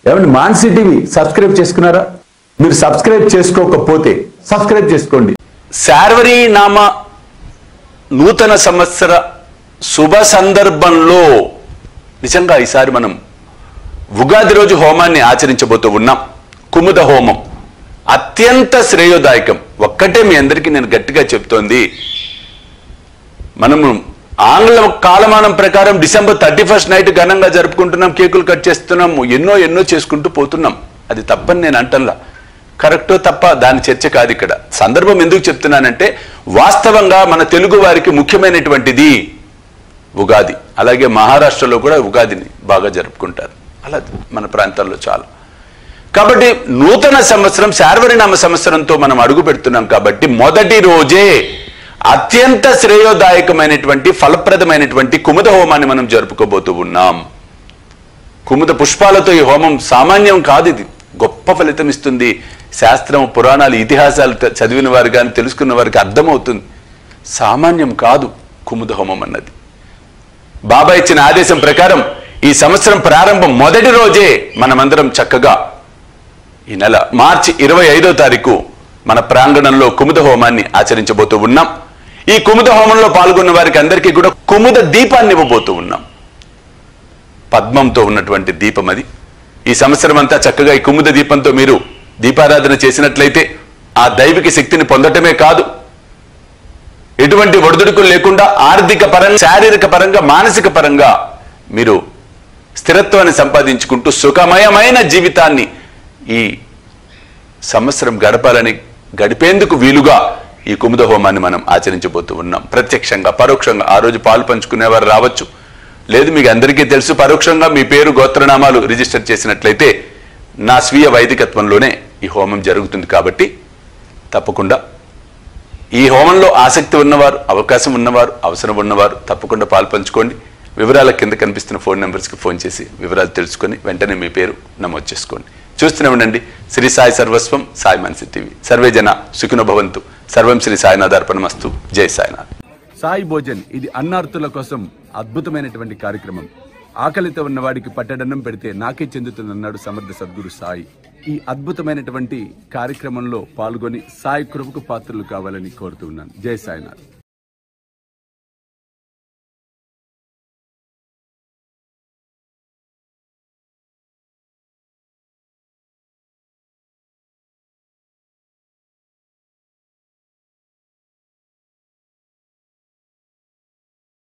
ఏమండి Mansi TV subscribe చేసుకున్నారా మీరు సబ్స్క్రైబ్ చేసుకోకపోతే సబ్స్క్రైబ్ చేసుకోండి శార్వరీ నామ నూతన సంవత్సర శుభ సందర్భంలో నిజంగా ఈసారి మనం ఉగాది రోజు హోమాన్ని ఆచరించబోతూ ఉన్నాం కుముద హోమం అత్యంత శ్రేయోదాయకం ఒక్కటే మీ అందరికీ నేను గట్టిగా చెప్తోంది మనము ఆంగ్ల కాలమానం ప్రకారం డిసెంబర్ థర్టీ ఫస్ట్ నైట్ ఘనంగా జరుపుకుంటున్నాం కేకులు కట్ చేస్తున్నాం ఎన్నో ఎన్నో చేసుకుంటూ పోతున్నాం అది తప్పని నేను అంటంలా కరెక్టో తప్ప దాని చర్చ కాదు ఇక్కడ సందర్భం ఎందుకు చెప్తున్నానంటే వాస్తవంగా మన తెలుగు వారికి ముఖ్యమైనటువంటిది ఉగాది అలాగే మహారాష్ట్రలో కూడా ఉగాదిని బాగా జరుపుకుంటారు అలా మన ప్రాంతాల్లో చాలా కాబట్టి నూతన సంవత్సరం శార్వరినామ సంవత్సరంతో మనం అడుగు పెడుతున్నాం కాబట్టి మొదటి రోజే అత్యంత శ్రేయోదాయకమైనటువంటి ఫలప్రదమైనటువంటి కుముద హోమాన్ని మనం జరుపుకోబోతూ ఉన్నాం కుముద పుష్పాలతో ఈ హోమం సామాన్యం కాదు ఇది గొప్ప ఫలితం ఇస్తుంది శాస్త్రం పురాణాలు ఇతిహాసాలు తె- చదివిన వారు కానీ తెలుసుకున్న వారికి అర్థమవుతుంది సామాన్యం కాదు కుముద హోమం అన్నది బాబా ఇచ్చిన ఆదేశం ప్రకారం ఈ సంవత్సరం ప్రారంభం మొదటి రోజే మనమందరం చక్కగా ఈ నెల మార్చి ఇరవై ఐదో తారీఖు మన ప్రాంగణంలో కుముద హోమాన్ని ఆచరించబోతూ ఉన్నాం ఈ కుముద హోమంలో పాల్గొన్న వారికి అందరికీ కూడా కుముద దీపాన్ని ఇవ్వబోతూ ఉన్నాం పద్మంతో ఉన్నటువంటి దీపం అది ఈ సంవత్సరం అంతా చక్కగా ఈ కుముద దీపంతో మీరు దీపారాధన చేసినట్లయితే ఆ దైవిక శక్తిని పొందటమే కాదు ఎటువంటి ఒడిదుడుకులు లేకుండా ఆర్థిక పరంగా శారీరక పరంగా మానసిక పరంగా మీరు స్థిరత్వాన్ని సంపాదించుకుంటూ సుఖమయమైన జీవితాన్ని ఈ సంవత్సరం గడపాలని గడిపేందుకు వీలుగా ఈ కుముద హోమాన్ని మనం ఆచరించబోతూ ఉన్నాం ప్రత్యక్షంగా పరోక్షంగా ఆ రోజు పాలు పంచుకునేవారు రావచ్చు లేదు మీకు అందరికీ తెలుసు పరోక్షంగా మీ పేరు గోత్రనామాలు రిజిస్టర్ చేసినట్లయితే నా స్వీయ వైదికత్వంలోనే ఈ హోమం జరుగుతుంది కాబట్టి తప్పకుండా ఈ హోమంలో ఆసక్తి ఉన్నవారు అవకాశం ఉన్నవారు అవసరం ఉన్నవారు తప్పకుండా పాల్పంచుకోండి వివరాల కింద కనిపిస్తున్న ఫోన్ నెంబర్స్కి ఫోన్ చేసి వివరాలు తెలుసుకొని వెంటనే మీ పేరు నమోదు చేసుకోండి చూస్తూనే ఉండండి శ్రీ సాయి సర్వస్వం సాయి మనసి టీవీ సర్వే జన సుఖినో భవంతు సర్వం శ్రీ సాయినాథ్ అర్పణమస్తు జై సాయినాథ్ సాయి భోజన్ ఇది అన్నార్తుల కోసం అద్భుతమైనటువంటి కార్యక్రమం ఆకలితో ఉన్న వాడికి పట్టడన్నం పెడితే నాకే చెందుతుందన్నాడు సమర్థ సద్గురు సాయి ఈ అద్భుతమైనటువంటి కార్యక్రమంలో పాల్గొని సాయి కృపకు పాత్రలు కావాలని కోరుతూ ఉన్నాను జై సాయినాథ్